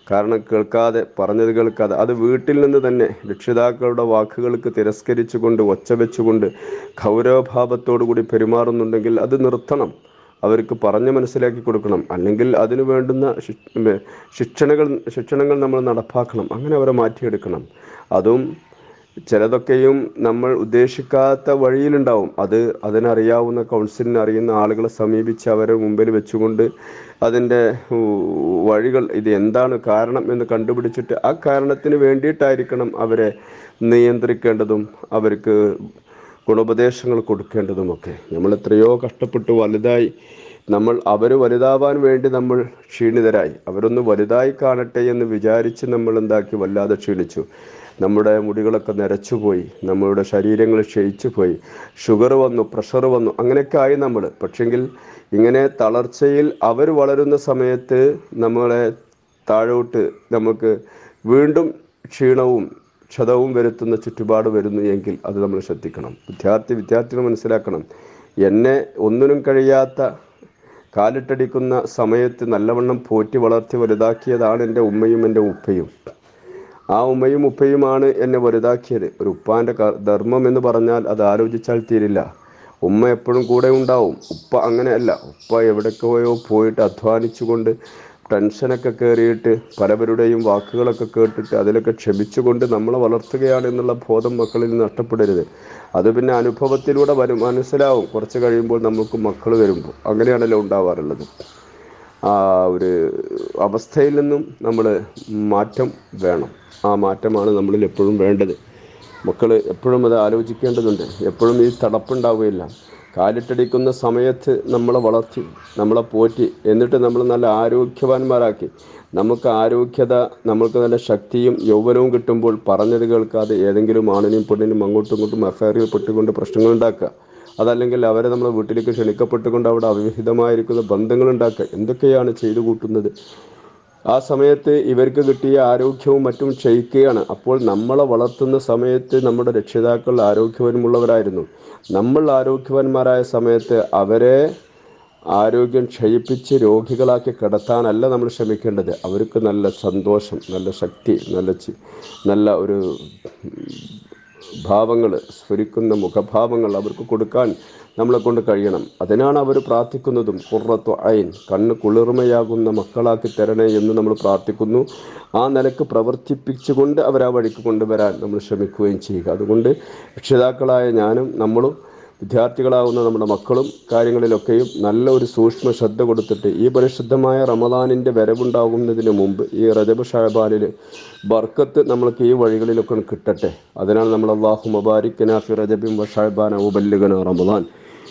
കാരണം കേൾക്കാതെ പറഞ്ഞത് കേൾക്കാതെ അത് വീട്ടിൽ നിന്ന് തന്നെ രക്ഷിതാക്കളുടെ വാക്കുകൾക്ക് തിരസ്കരിച്ചുകൊണ്ട് ഒച്ച വെച്ചുകൊണ്ട് ഗൗരവഭാവത്തോടു കൂടി പെരുമാറുന്നുണ്ടെങ്കിൽ അത് നിർത്തണം അവർക്ക് പറഞ്ഞ് മനസ്സിലാക്കി കൊടുക്കണം അല്ലെങ്കിൽ അതിനു വേണ്ടുന്ന ശിക്ഷ- ശിക്ഷണകൾ ശിക്ഷണങ്ങൾ നമ്മൾ നടപ്പാക്കണം അങ്ങനെ അവരെ മാറ്റിയെടുക്കണം അതും ചിലതൊക്കെയും നമ്മൾ ഉദ്ദേശിക്കാത്ത വഴിയിലുണ്ടാവും അത് അതിനറിയാവുന്ന കൗൺസിലിന് അറിയുന്ന ആളുകളെ സമീപിച്ച് അവരെ മുമ്പിൽ വെച്ചുകൊണ്ട് അതിൻ്റെ ഊ, വഴികൾ ഇത് എന്താണ് കാരണം എന്ന് കണ്ടുപിടിച്ചിട്ട് ആ കാരണത്തിന് വേണ്ടിയിട്ടായിരിക്കണം അവരെ നിയന്ത്രിക്കേണ്ടതും അവർക്ക് ഗുണോപദേശങ്ങൾ കൊടുക്കേണ്ടതുമൊക്കെ നമ്മൾ എത്രയോ കഷ്ടപ്പെട്ട് വലുതായി നമ്മൾ അവർ വലുതാവാൻ വേണ്ടി നമ്മൾ ക്ഷീണിതരായി അവരൊന്ന് വലുതായി കാണട്ടെ എന്ന് വിചാരിച്ച് നമ്മൾ എന്താക്കി വല്ലാതെ ക്ഷീണിച്ചു നമ്മുടെ മുടികളൊക്കെ നരച്ചുപോയി നമ്മളുടെ ശരീരങ്ങൾ ക്ഷയിച്ചു പോയി ഷുഗർ വന്നു പ്രഷർ വന്നു അങ്ങനെയൊക്കെ ആയി നമ്മൾ പക്ഷെങ്കിൽ ഇങ്ങനെ തളർച്ചയിൽ അവർ വളരുന്ന സമയത്ത് നമ്മളെ താഴോട്ട് നമുക്ക് വീണ്ടും ക്ഷീണവും ക്ഷതവും വരുത്തുന്ന ചുറ്റുപാട് വരുന്നു എങ്കിൽ അത് നമ്മൾ ശ്രദ്ധിക്കണം വിദ്യാർത്ഥി വിദ്യാർത്ഥികൾ മനസ്സിലാക്കണം എന്നെ ഒന്നിനും കഴിയാത്ത കാലിട്ടടിക്കുന്ന സമയത്ത് നല്ലവണ്ണം പോറ്റി വളർത്തി വലുതാക്കിയതാണ് എൻ്റെ ഉമ്മയും എൻ്റെ ഉപ്പയും ആ ഉമ്മയും ഉപ്പയുമാണ് എന്നെ വലുതാക്കിയത് ഒരു ഉപ്പാൻ്റെ ക- ധർമ്മം എന്ന് പറഞ്ഞാൽ അത് ആലോചിച്ചാൽ തീരില്ല ഉമ്മ എപ്പോഴും കൂടെ ഉണ്ടാവും ഉപ്പ അങ്ങനെയല്ല ഉപ്പ എവിടേക്കോയോ പോയിട്ട് അധ്വാനിച്ചുകൊണ്ട് ടെൻഷനൊക്കെ കയറിയിട്ട് പലവരുടെയും വാക്കുകളൊക്കെ കേട്ടിട്ട് അതിലൊക്കെ ക്ഷമിച്ചുകൊണ്ട് നമ്മളെ വളർത്തുകയാണ് എന്നുള്ള ബോധം മക്കളിൽ നിന്ന് നഷ്ടപ്പെടരുത് അത് പിന്നെ അനുഭവത്തിലൂടെ വരും മനസ്സിലാവും കുറച്ച് കഴിയുമ്പോൾ നമുക്ക് മക്കൾ വരുമ്പോൾ അങ്ങനെയാണല്ലോ ഉണ്ടാവാറുള്ളത് ആ ഒരു അവസ്ഥയിൽ നിന്നും നമ്മൾ മാറ്റം വേണം ആ മാറ്റമാണ് നമ്മളിൽ എപ്പോഴും വേണ്ടത് മക്കൾ എപ്പോഴും അത് ആലോചിക്കേണ്ടതുണ്ട് എപ്പോഴും ഈ തടപ്പുണ്ടാവുകയില്ല കാലിട്ടടിക്കുന്ന സമയത്ത് നമ്മളെ വളർത്തി നമ്മളെ പോറ്റി എന്നിട്ട് നമ്മൾ നല്ല ആരോഗ്യവാന്മാരാക്കി നമുക്ക് ആരോഗ്യത നമുക്ക് നല്ല ശക്തിയും യൗവനവും കിട്ടുമ്പോൾ പറഞ്ഞത് കേൾക്കാതെ ഏതെങ്കിലും ആണിനും പെണ്ണിനും അങ്ങോട്ടും ഇങ്ങോട്ടും അഫയറിൽ പെട്ടുകൊണ്ട് പ്രശ്നങ്ങൾ ഉണ്ടാക്കുക അതല്ലെങ്കിൽ അവരെ നമ്മളെ വീട്ടിലേക്ക് ക്ഷണിക്കപ്പെട്ടുകൊണ്ട് അവിടെ അവിഹിതമായിരിക്കുന്ന ബന്ധങ്ങൾ ഉണ്ടാക്കുക എന്തൊക്കെയാണ് ചെയ്തു കൂട്ടുന്നത് ആ സമയത്ത് ഇവർക്ക് കിട്ടിയ ആരോഗ്യവും മറ്റും ക്ഷയിക്കുകയാണ് അപ്പോൾ നമ്മളെ വളർത്തുന്ന സമയത്ത് നമ്മുടെ രക്ഷിതാക്കൾ ആരോഗ്യവാനുമുള്ളവരായിരുന്നു നമ്മൾ ആരോഗ്യവാന്മാരായ സമയത്ത് അവരെ ആരോഗ്യം ക്ഷയിപ്പിച്ച് രോഗികളാക്കി കിടത്താനല്ല നമ്മൾ ശ്രമിക്കേണ്ടത് അവർക്ക് നല്ല സന്തോഷം നല്ല ശക്തി നല്ല ചി- നല്ല ഒരു ഭാവങ്ങൾ സ്ഫുരിക്കുന്ന മുഖഭാവങ്ങൾ അവർക്ക് കൊടുക്കാൻ നമ്മളെ കൊണ്ട് കഴിയണം അതിനാണ് അവർ പ്രാർത്ഥിക്കുന്നതും കുറത്തു അയൻ കണ്ണ് കുളിർമയാകുന്ന മക്കളാക്കി തരണേ എന്ന് നമ്മൾ പ്രാർത്ഥിക്കുന്നു ആ നിലക്ക് പ്രവർത്തിപ്പിച്ചുകൊണ്ട് അവരാ വഴിക്ക് കൊണ്ടുവരാൻ നമ്മൾ ശ്രമിക്കുകയും ചെയ്യുക അതുകൊണ്ട് രക്ഷിതാക്കളായ ഞാനും നമ്മളും വിദ്യാർത്ഥികളാവുന്ന നമ്മുടെ മക്കളും കാര്യങ്ങളിലൊക്കെയും നല്ല ഒരു സൂക്ഷ്മ ശ്രദ്ധ കൊടുത്തിട്ട് ഈ പരിശുദ്ധമായ റമദാനിൻ്റെ വരവുണ്ടാകുന്നതിന് മുമ്പ് ഈ റജബ് ഷഹബാനിൽ ബർക്കത്ത് നമ്മൾക്ക് ഈ വഴികളിലൊക്കെ കിട്ടട്ടെ അതിനാണ് നമ്മൾ അള്ളാഹു മുബാരിക്കനാഫി റജബിൻ വ ഷഹബാന ഉബല്ലുഗന റമദാൻ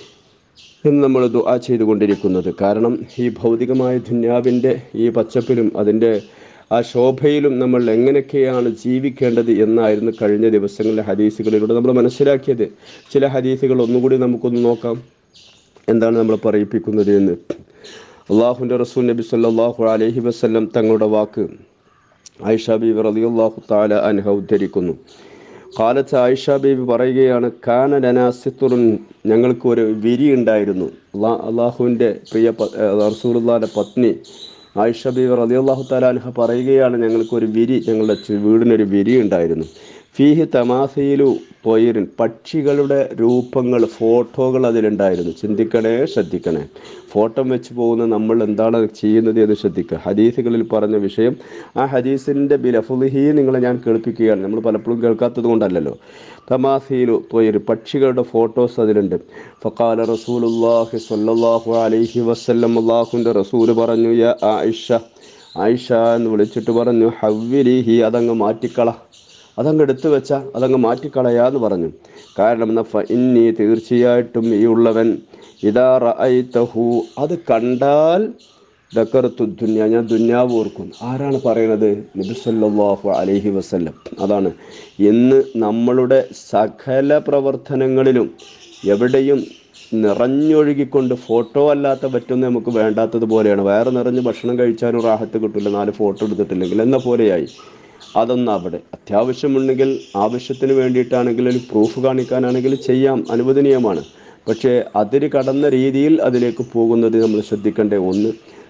എന്ന് നമ്മൾ ദുആ ചെയ്തുകൊണ്ടിരിക്കുന്നത് കാരണം ഈ ഭൗതികമായ ദുന്യാവിൻ്റെ ഈ പച്ചപ്പിലും അതിൻ്റെ ആ ശോഭയിലും നമ്മൾ എങ്ങനെയൊക്കെയാണ് ജീവിക്കേണ്ടത് എന്നായിരുന്നു കഴിഞ്ഞ ദിവസങ്ങളിലെ ഹദീസുകളിലൂടെ നമ്മൾ മനസ്സിലാക്കിയത് ചില ഹദീസുകൾ ഒന്നുകൂടി നമുക്കൊന്ന് നോക്കാം എന്താണ് നമ്മൾ പറയിപ്പിക്കുന്നത് എന്ന് അള്ളാഹുൻ്റെ റസൂൽ നബി സല്ലല്ലാഹു അലൈഹി വസല്ലം തങ്ങളുടെ വാക്ക് ആയിഷ ബീബി റളിയല്ലാഹു തആല അൻഹ ഉദ്ധരിക്കുന്നു കാലത്ത് ആയിഷ ബീബി പറയുകയാണ് കാന ലനാ സിത്തുറുൻ ഞങ്ങൾക്ക് ഒരു വിരി ഉണ്ടായിരുന്നു അള്ളാ അള്ളാഹുവിൻ്റെ പ്രിയ പ- ഏ, റസൂലുള്ളാഹിൻ്റെ പത്നി ആയിഷ ബീബി റളിയല്ലാഹു തആല അൻഹ പറയുകയാണ് ഞങ്ങൾക്ക് ഒരു വിരി ഞങ്ങളുടെ ചു- വീടിനൊരു വിരി ഉണ്ടായിരുന്നു ഫീഹി തമാസയിലു പൊയറിൻ പക്ഷികളുടെ രൂപങ്ങൾ ഫോട്ടോകൾ അതിലുണ്ടായിരുന്നു ചിന്തിക്കണേ ശ്രദ്ധിക്കണേ ഫോട്ടോ വെച്ച് പോകുന്ന നമ്മൾ എന്താണ് ചെയ്യുന്നത് എന്ന് ശ്രദ്ധിക്കുക ഹദീസുകളിൽ പറഞ്ഞ വിഷയം ആ ഹദീസിൻ്റെ ബിലഫുലിഹി നിങ്ങളെ ഞാൻ കേൾപ്പിക്കുകയാണ് നമ്മൾ പലപ്പോഴും കേൾക്കാത്തത് കൊണ്ടല്ലല്ലോ തമാസയിലു തൊയർ പക്ഷികളുടെ ഫോട്ടോസ് അതിലുണ്ട് ഫക്കാല റസൂലുല്ലാഹി സ്വല്ലല്ലാഹു അലൈഹി വസല്ലം അള്ളാഹുൻ്റെ റസൂൽ പറഞ്ഞു യാ ആയിഷ ആയിഷ എന്ന് വിളിച്ചിട്ട് പറഞ്ഞു ഹവ്വിലിഹി അതങ്ങ് മാറ്റിക്കള അതങ്ങ് എടുത്തു വെച്ചാൽ അതങ്ങ് മാറ്റിക്കളയാന്ന് പറഞ്ഞു കാരണം എന്നാ ഫ ഇന്നി തീർച്ചയായിട്ടും ഈ ഉള്ളവൻ ഇതാ റഅയ്തഹു അത് കണ്ടാൽ ദക്കറത്തു ദുന്യ ഞാൻ ദുന്യാവ് ഓർക്കും ആരാണ് പറയണത് നബി സല്ലല്ലാഹു അലൈഹി വസല്ലം അതാണ് ഇന്ന് നമ്മളുടെ സകല പ്രവർത്തനങ്ങളിലും എവിടെയും നിറഞ്ഞൊഴുകിക്കൊണ്ട് ഫോട്ടോ അല്ലാത്ത പറ്റൊന്നും നമുക്ക് വേണ്ടാത്തതുപോലെയാണ് വയറ് നിറഞ്ഞ് ഭക്ഷണം കഴിച്ചാലും റാഹത്ത് കിട്ടില്ല നാല് ഫോട്ടോ എടുത്തിട്ടില്ലെങ്കിൽ എന്ന പോലെയായി അതൊന്നും അവിടെ അത്യാവശ്യമുണ്ടെങ്കിൽ ആവശ്യത്തിന് വേണ്ടിയിട്ടാണെങ്കിൽ ഒരു പ്രൂഫ് കാണിക്കാനാണെങ്കിൽ ചെയ്യാം അനുവദനീയമാണ് പക്ഷേ അതിര് കടന്ന രീതിയിൽ അതിലേക്ക് പോകുന്നത് നമ്മൾ ശ്രദ്ധിക്കേണ്ട ഒന്ന്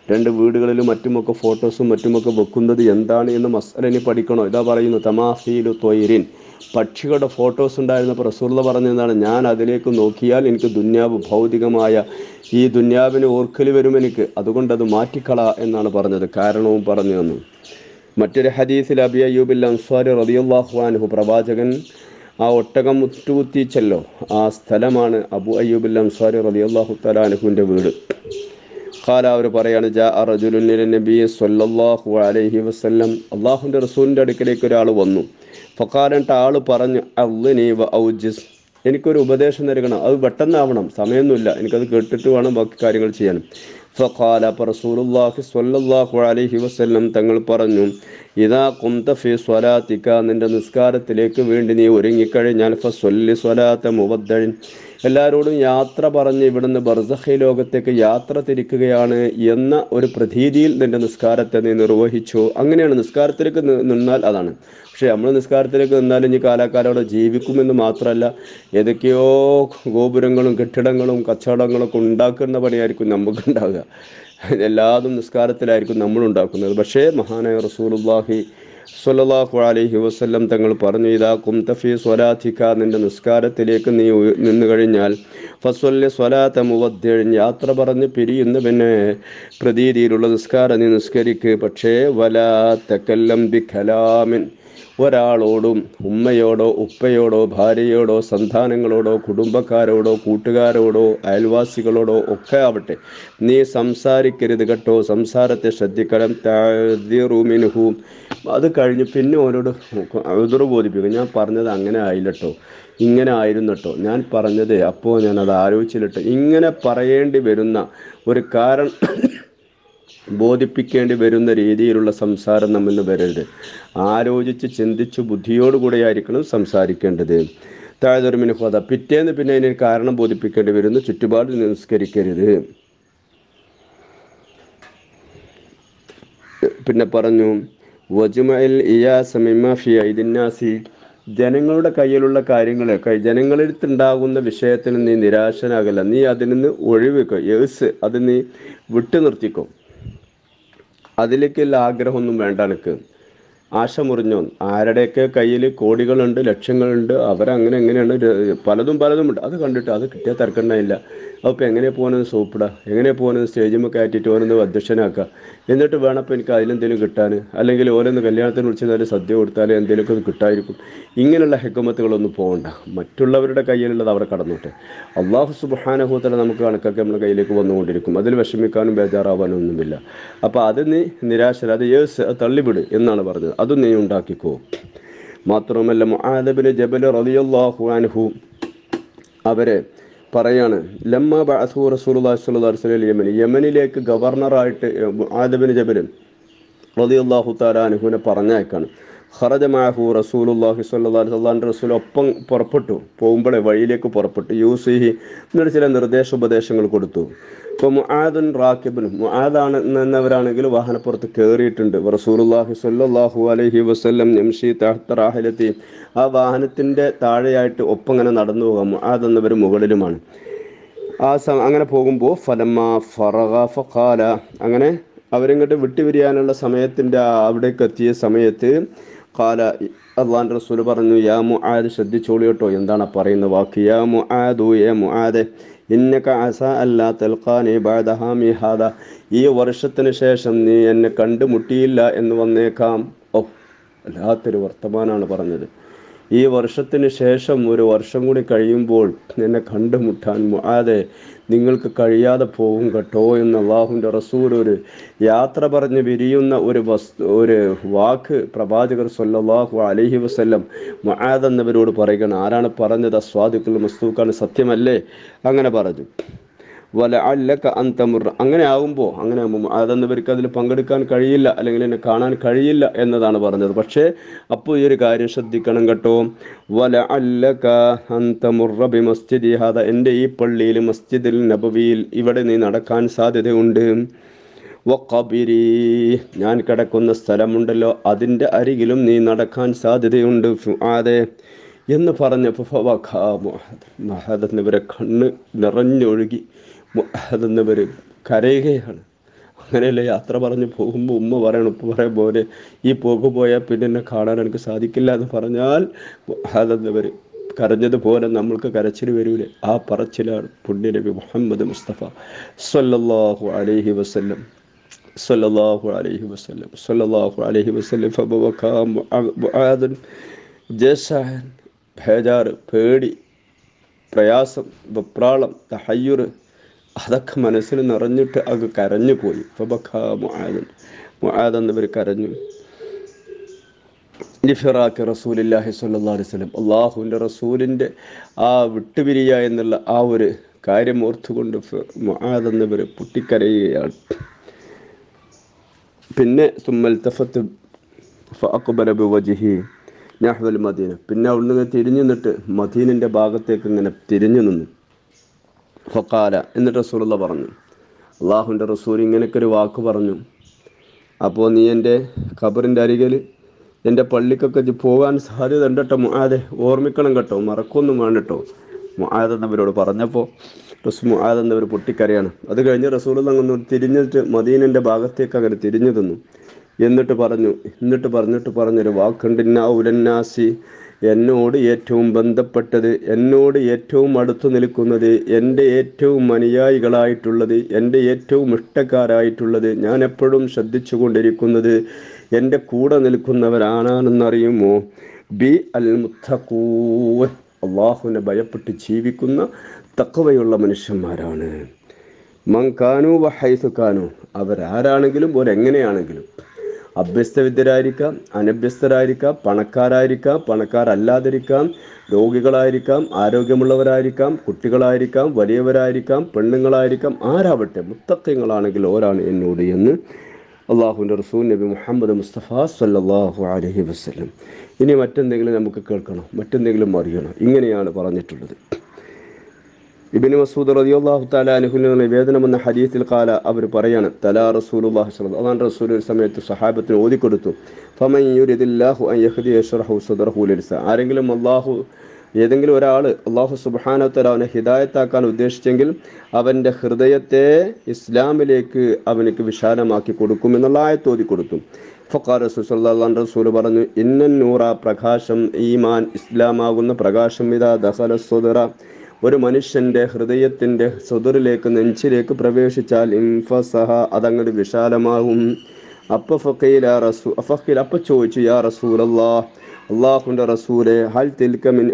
രണ്ട് വീടുകളിലും മറ്റുമൊക്കെ ഫോട്ടോസും മറ്റുമൊക്കെ വെക്കുന്നത് എന്താണ് എന്ന് മസല ഇനി പഠിക്കണോ ഇതാ പറയുന്നു തമാഫീലു തൊയ്രിൻ പക്ഷികളുടെ ഫോട്ടോസ് ഉണ്ടായിരുന്നപ്പോൾ റസൂള്ള പറഞ്ഞതാണ് ഞാൻ അതിലേക്ക് നോക്കിയാൽ എനിക്ക് ദുന്യാവ് ഭൗതികമായ ഈ ദുന്യാവിന് ഓർക്കൽ വരും എനിക്ക് അതുകൊണ്ട് അത് മാറ്റിക്കള എന്നാണ് പറഞ്ഞത് കാരണവും പറഞ്ഞു തന്നു മറ്റൊരു ഹദീസിൽ അബി അയ്യൂബിൽ അൻസ്വാരി റതിയുള്ളാഹു അൻഹു പ്രവാചകൻ ആ ഒട്ടകം മുറ്റുകുത്തിച്ചല്ലോ ആ സ്ഥലമാണ് അബു അയ്യൂബിൽ അൻസ്വാരി റതിയുള്ളാഹു തലാൻഹുവിൻ്റെ വീട് ഖാല അവർ പറയാണ് ജാ റജുലുൻ നബി സല്ലല്ലാഹു അലൈഹി വസല്ലം അള്ളാഹുവിൻ്റെ റസൂലിൻ്റെ അടുക്കലേക്ക് ഒരാൾ വന്നു ഫക്കാലൻട്ട് ആൾ പറഞ്ഞു അള്ളിനി വ ഔജിസ് എനിക്കൊരു ഉപദേശം നൽകണം അത് പെട്ടെന്നാവണം സമയമൊന്നുമില്ല എനിക്കത് കേട്ടിട്ട് വേണം ബാക്കി കാര്യങ്ങൾ ചെയ്യാൻ ഫഖാല അപ്പോൾ റസൂലുള്ളാഹി സ്വല്ലല്ലാഹു അലൈഹി വസല്ലം തങ്ങൾ പറഞ്ഞു ഇതാ കുന്ത ഫി സ്വലാത്തിക്ക നിന്റെ നിസ്കാരത്തിലേക്ക് വേണ്ടി നീ ഒരുങ്ങിക്കഴിഞ്ഞാൽ ഫസ്വല്ലി സ്വലാത്ത മുവദ്ദഴിൻ എല്ലാവരോടും യാത്ര പറഞ്ഞ് ഇവിടുന്ന് ബർസഖി ലോകത്തേക്ക് യാത്ര തിരിക്കുകയാണ് എന്ന ഒരു പ്രതീതിയിൽ നിന്റെ നിസ്കാരത്തെ നീ നിർവഹിച്ചു അങ്ങനെയാണ് നിസ്കാരത്തിലേക്ക് നി- നിന്നാൽ അതാണ് പക്ഷേ നമ്മൾ നിസ്കാരത്തിലേക്ക് നിന്നാൽ ഇനി കാലാകാലം അവിടെ ജീവിക്കുമെന്ന് മാത്രമല്ല ഏതൊക്കെയോ ഗോപുരങ്ങളും കെട്ടിടങ്ങളും കച്ചവടങ്ങളൊക്കെ ഉണ്ടാക്കുന്ന പണിയായിരിക്കും നമുക്കുണ്ടാകുക എല്ലാതും നിസ്കാരത്തിലായിരിക്കും നമ്മൾ ഉണ്ടാക്കുന്നത് പക്ഷേ മഹാനായ റസൂലുള്ളാഹി സ്വല്ലല്ലാഹു അലൈഹി വസല്ലം തങ്ങൾ പറഞ്ഞു ഇതാ കുംതഫി സ്വലാത്തിക്ക നിന്റെ നിസ്കാരത്തിലേക്ക് നീ ഉയ- നിന്നു കഴിഞ്ഞാൽ ഫസ്വല്ലി സ്വലാത്ത മുവദ്ദിൻ യാത്ര പറഞ്ഞ് പിരിയുന്ന പിന്നെ പ്രതീതിയിലുള്ള നിസ്കാരം നീ നിസ്കരിക്ക് പക്ഷേ വലാ തക്കല്ലം ബി കലാമിൻ ഒരാളോടും ഉമ്മയോടോ ഉപ്പയോടോ ഭാര്യയോടോ സന്താനങ്ങളോടോ കുടുംബക്കാരോടോ കൂട്ടുകാരോടോ അയൽവാസികളോടോ ഒക്കെ ആവട്ടെ നീ സംസാരിക്കരുത് കേട്ടോ സംസാരത്തെ ശ്രദ്ധിക്കണം താതിറുമിനുഹു അത് കഴിഞ്ഞ് പിന്നെ ഓരോട് എതിർ ബോധിപ്പിക്കും ഞാൻ പറഞ്ഞത് അങ്ങനെ ആയില്ല കേട്ടോ ഇങ്ങനെ ആയിരുന്നു കേട്ടോ ഞാൻ പറഞ്ഞത് അപ്പോൾ ഞാൻ അത് ആലോചിച്ചില്ല കേട്ടോ ഇങ്ങനെ പറയേണ്ടി വരുന്ന ഒരു കാരണം ബോധിപ്പിക്കേണ്ടി വരുന്ന രീതിയിലുള്ള സംസാരം നമ്മിൽ വരരുത് ആലോചിച്ച് ചിന്തിച്ച് ബുദ്ധിയോടുകൂടെ ആയിരിക്കണം സംസാരിക്കേണ്ടത് താഴ്തൊരുമിന് ഹോത പിറ്റേന്ന് പിന്നെ അതിന് കാരണം ബോധിപ്പിക്കേണ്ടി വരുന്നു ചുറ്റുപാട് നിസ്കരിക്കരുത് പിന്നെ പറഞ്ഞു വജുമൽ ഇയാസമിമ ഫി ഐദിന്നാസി ജനങ്ങളുടെ കയ്യിലുള്ള കാര്യങ്ങളെ കൈ ജനങ്ങളിടത്തുണ്ടാകുന്ന വിഷയത്തിൽ നീ നിരാശനാകല്ല നീ അതിൽ നിന്ന് ഒഴിവെക്കുക യേസ് അത് നീ വിട്ടു നിർത്തിക്കോ അതിലേക്കുള്ള ആഗ്രഹമൊന്നും വേണ്ട എനിക്ക് ആശ മുറിഞ്ഞോ ആരുടെയൊക്കെ കയ്യിൽ കോടികളുണ്ട് ലക്ഷങ്ങളുണ്ട് അവരങ്ങനെ എങ്ങനെയാണ് ര- പലതും പലതും ഉണ്ട് അത് കണ്ടിട്ട് അത് കിട്ടിയാൽ തിരക്കണ്ടായില്ല അപ്പോൾ എങ്ങനെ പോകുന്നത് സൂപ്പിടുക എങ്ങനെ പോകുന്നത് സ്റ്റേജിൽ കയറ്റിയിട്ട് ഓരോന്ന് അധ്യക്ഷനാക്കുക എന്നിട്ട് വേണം അപ്പോൾ എനിക്ക് അതിലെന്തെങ്കിലും കിട്ടാൻ അല്ലെങ്കിൽ ഓരോന്ന് കല്യാണത്തിന് വിളിച്ചാൽ സദ്യ കൊടുത്താൽ എന്തെങ്കിലുമൊക്കെ ഒന്ന് കിട്ടായിരിക്കും ഇങ്ങനെയുള്ള ഹെക്കുമത്തുകളൊന്നും പോകണ്ട മറ്റുള്ളവരുടെ കയ്യിലുള്ളത് അവിടെ കടന്നോട്ടെ അള്ളാഹു സുബാനഹൂത്തല നമുക്ക് കണക്കൊക്കെ നമ്മുടെ കയ്യിലേക്ക് വന്നുകൊണ്ടിരിക്കും അതിൽ വിഷമിക്കാനും ബേജാറാവാനും ഒന്നുമില്ല അപ്പോൾ അത് നീ നിരാശ അത് യേസ് അത് തള്ളിവിട് എന്നാണ് പറഞ്ഞത് അതും നീ ഉണ്ടാക്കിക്കോ മാത്രവുമല്ല മുആദബിന് ജബൽ റളിയല്ലാഹു അൻഹു അവരെ പറയാണ് ലമ്മ ബഅസു റസൂലുള്ളാഹി സ്വല്ലല്ലാഹു അലൈഹി വസല്ലം യമൻ യമനിലേക്ക് ഗവർണറായിട്ട് മുആദബിന് ജബൽ റളിയല്ലാഹു തആല അൻഹുവിനെ പറഞ്ഞയക്കാണ് ഖറജ മഅഹു റസൂലുള്ളാഹി സ്വല്ലല്ലാഹു അലൈഹി വസല്ലം റസൂൽ ഒപ്പം പുറപ്പെട്ടു പോകുമ്പോഴേ വഴിയിലേക്ക് പുറപ്പെട്ടു യൂസിഹി എന്നിട്ട് ചില നിർദ്ദേശോപദേശങ്ങൾ കൊടുത്തു ഇപ്പോൾ മുആദുൻ റാക്കിബിനും മുആദാണ് എന്നവരാണെങ്കിൽ വാഹനപ്പുറത്ത് കയറിയിട്ടുണ്ട് റസൂലുള്ളാഹി സ്വല്ലല്ലാഹു അലൈഹി വസല്ലം യംഷി തഹ്ത റാഹിലത്തി ആ വാഹനത്തിൻ്റെ താഴെയായിട്ട് ഒപ്പം ഇങ്ങനെ നടന്നു പോകാം മുആദ് എന്നവർ മുകളിലുമാണ് ആ സ അങ്ങനെ പോകുമ്പോൾ ഫലമ്മ ഫറഗ ഫഖാല അങ്ങനെ അവരിങ്ങോട്ട് വിട്ടുപിരിയാനുള്ള സമയത്തിൻ്റെ അവിടേക്ക് എത്തിയ സമയത്ത് കാല അള്ളാൻ റസൂൽ പറഞ്ഞു യാ മുആദ് ശ്രദ്ധിച്ചോളി കേട്ടോ എന്താണ് ആ പറയുന്ന വാക്ക് യാ മുആദു യാ മുആദെ ഇന്നക അസ അല്ലാ തൽഖാനി ബഅദഹാ മിഹാദ ഈ വർഷത്തിന് ശേഷം നീ എന്നെ കണ്ടുമുട്ടിയില്ല എന്ന് വന്നേക്കാം ഓ വല്ലാത്തൊരു വർത്തമാനാണ് പറഞ്ഞത് ഈ വർഷത്തിന് ശേഷം ഒരു വർഷം കൂടി കഴിയുമ്പോൾ എന്നെ കണ്ടുമുട്ടാൻ മുആദെ നിങ്ങൾക്ക് കഴിയാതെ പോകും കേട്ടോ എന്ന് അള്ളാഹുവിൻ്റെ റസൂൽ ഒരു യാത്ര പറഞ്ഞ് വിരിയുന്ന ഒരു വസ്തു ഒരു വാക്ക് പ്രവാചകർ സല്ലല്ലാഹു അലൈഹി വസല്ലം മുആദ് എന്നവരോട് പറയുകയാണ് ആരാണ് പറഞ്ഞത് അസ്വാദിക്കുൽ മസ്തൂക്കാണ് സത്യമല്ലേ അങ്ങനെ പറഞ്ഞു വല അല്ലക്ക അന്തമുറ അങ്ങനെ ആകുമ്പോൾ അങ്ങനെ ആകുമ്പോൾ അതെന്നവർക്ക് അതിൽ പങ്കെടുക്കാൻ കഴിയില്ല അല്ലെങ്കിൽ എന്നെ കാണാൻ കഴിയില്ല എന്നതാണ് പറഞ്ഞത് പക്ഷേ അപ്പോൾ ഈ ഒരു കാര്യം ശ്രദ്ധിക്കണം കേട്ടോ വല അല്ലക്ക അന്തമുറബി മസ്ജിദി ഹാദ എൻ്റെ ഈ പള്ളിയിൽ മസ്ജിദിൽ നബവിയിൽ ഇവിടെ നീ നടക്കാൻ സാധ്യതയുണ്ട് വക്കബിരി ഞാൻ കിടക്കുന്ന സ്ഥലമുണ്ടല്ലോ അതിൻ്റെ അരികിലും നീ നടക്കാൻ സാധ്യതയുണ്ട് ഫുആദെ എന്ന് പറഞ്ഞപ്പോൾ മഹദ് എന്നിവരെ കണ്ണ് നിറഞ്ഞൊഴുകി മുഹദ് എന്നിവർ കരയുകയാണ് അങ്ങനെയല്ല യാത്ര പറഞ്ഞ് പോകുമ്പോൾ ഉമ്മ പറയണം ഉപ്പ പറയാൻ പോലെ ഈ പോക്ക് പോയാൽ പിന്നെ എന്നെ കാണാൻ എനിക്ക് സാധിക്കില്ല എന്ന് പറഞ്ഞാൽ അതെന്നവർ കരഞ്ഞതുപോലെ നമ്മൾക്ക് കരച്ചിൽ വരൂലേ ആ പറച്ചിലാണ് പുണ്യ നബി മുഹമ്മദ് മുസ്തഫ സല്ലല്ലാഹു അലൈഹി വസല്ലം സല്ലല്ലാഹു അലൈഹി വസല്ലം സല്ലല്ലാഹു അലൈഹി വസല്ലം ഫബവകാ മുആദൻ ജസാൻ ബേജാറ് പേടി പ്രയാസം വെപ്രാളം തഹയ്യുർ അതൊക്കെ മനസ്സിൽ നിറഞ്ഞിട്ട് അത് കരഞ്ഞു പോയി ഫബക്കാ മുആദൻ മുആദ് എന്നവർ കരഞ്ഞു ലിഫിറാക്ക് റസൂലില്ലാഹി സ്വല്ലല്ലാഹു അലൈഹി വസല്ലം അള്ളാഹുവിൻ്റെ റസൂലിൻ്റെ ആ വിട്ടുപിരിയ എന്നുള്ള ആ ഒരു കാര്യം ഓർത്തുകൊണ്ട് മുആദ് എന്നവർ പൊട്ടിക്കരയുകയാണ് പിന്നെ സുമ്മൽ തഫത്ത് ഫഅഖ്ബല ബിവജ്ഹി നഹ്വൽ മദീന പിന്നെ അവിടുന്ന് ഇങ്ങനെ തിരിഞ്ഞു നിന്നിട്ട് മദീനിൻ്റെ ഭാഗത്തേക്ക് ഇങ്ങനെ തിരിഞ്ഞു നിന്നു ഫക്കാല എന്നിട്ട് റസൂലുള്ള പറഞ്ഞു അള്ളാഹുവിൻ്റെ റസൂൽ ഇങ്ങനെയൊക്കെ ഒരു വാക്ക് പറഞ്ഞു അപ്പോൾ നീ എൻ്റെ ഖബറിൻ്റെ അരികിൽ എൻ്റെ പള്ളിക്കൊക്കെ ഇജ്ജ് പോകാൻ സാധ്യത ഉണ്ട് കേട്ടോ മുആദെ ഓർമ്മിക്കണം കേട്ടോ മറക്കൊന്നും വേണ്ട കേട്ടോ മുആദ് എന്നവരോട് പറഞ്ഞപ്പോൾ റസൂ മുആദ് എന്നവർ പൊട്ടിക്കരയാണ് അത് കഴിഞ്ഞ് റസൂൽ അങ്ങ് തിരിഞ്ഞിട്ട് മദീനൻ്റെ ഭാഗത്തേക്ക് അങ്ങനെ തിരിഞ്ഞു തന്നു എന്നിട്ട് പറഞ്ഞു എന്നിട്ട് പറഞ്ഞിട്ട് പറഞ്ഞൊരു വാക്കുണ്ട് ഇന്നാ ഉലന്നാസി എന്നോട് ഏറ്റവും ബന്ധപ്പെട്ടത് എന്നോട് ഏറ്റവും അടുത്തു നിൽക്കുന്നത് എൻ്റെ ഏറ്റവും അനുയായികളായിട്ടുള്ളത് എൻ്റെ ഏറ്റവും ഇഷ്ടക്കാരായിട്ടുള്ളത് ഞാൻ എപ്പോഴും ശ്രദ്ധിച്ചു കൊണ്ടിരിക്കുന്നത് എൻ്റെ കൂടെ നിൽക്കുന്നവരാണെന്നറിയുമോ ബി അൽ മുത്തഖൂൻ അള്ളാഹുവിനെ ഭയപ്പെട്ട് ജീവിക്കുന്ന തക്കവയുള്ള മനുഷ്യന്മാരാണ് മങ്കാനു വഹൈസു കാനു അവരാരാണെങ്കിലും ഒരെങ്ങനെയാണെങ്കിലും അഭ്യസ്തവിദ്യരായിരിക്കാം അനഭ്യസ്തരായിരിക്കാം പണക്കാരായിരിക്കാം പണക്കാരല്ലാതിരിക്കാം രോഗികളായിരിക്കാം ആരോഗ്യമുള്ളവരായിരിക്കാം കുട്ടികളായിരിക്കാം വലിയവരായിരിക്കാം പെണ്ണുങ്ങളായിരിക്കാം ആരാവട്ടെ മുത്തക്കങ്ങളാണെങ്കിൽ ഓരാണ് എന്നോട് എന്ന് അള്ളാഹുവിൻ്റെ റസൂൽ നബി മുഹമ്മദ് മുസ്തഫ സല്ലല്ലാഹു അലൈഹി വസല്ലം ഇനി മറ്റെന്തെങ്കിലും നമുക്ക് കേൾക്കണം മറ്റെന്തെങ്കിലും അറിയണം ഇങ്ങനെയാണ് പറഞ്ഞിട്ടുള്ളത് ഇബിന് മസൂദ് റളിയല്ലാഹു തആല അൻഹുവിൽ നിവേദനം എന്ന ഹദീസിൽ കാല അവർ പറയാണ് തലാ റസൂലുള്ളാഹി സ്വല്ലല്ലാഹു അതാണ് റസൂൽ ഒരു സമയത്ത് സഹാബത്തിന് ഓതിക്കൊടുത്തു ഫമൻ യുരിദില്ലാഹു അൻ യഹ്ദി യശ്റഹു സദ്റഹു ലിൽസ ആരെങ്കിലും അല്ലാഹു ഏതെങ്കിലും ഒരാൾ അള്ളാഹു സുബ്ഹാനഹു തആല അവനെ ഹിദായത്താക്കാൻ ഉദ്ദേശിച്ചെങ്കിൽ അവൻ്റെ ഹൃദയത്തെ ഇസ്ലാമിലേക്ക് അവനക്ക് വിശാലമാക്കി കൊടുക്കും എന്നുള്ള ആയത്ത് ഓതി കൊടുത്തു ഫക്കാർ റസൂൽ സല്ലല്ലാഹു അലൈഹി റസൂൽ പറഞ്ഞു ഇന്നൻ നൂറ പ്രകാശം ഈമാൻ ഇസ്ലാമാകുന്ന പ്രകാശം ഇതാ ദഖല സുദറ ഒരു മനുഷ്യൻ്റെ ഹൃദയത്തിൻ്റെ സുദറിലേക്ക് നെഞ്ചിലേക്ക് പ്രവേശിച്ചാൽ ഇൻഫസഹ അതങ്ങോട്ട് വിശാലമാകും അപ്പൊ ഫക്കീല റസൂ ഫക്കീൽ അപ്പൊ ചോദിച്ചു യാ റസൂൽ അള്ളാഹ് അള്ളാഹുൻ്റെ റസൂലെ ഹൽ തിൽക്കമിൻ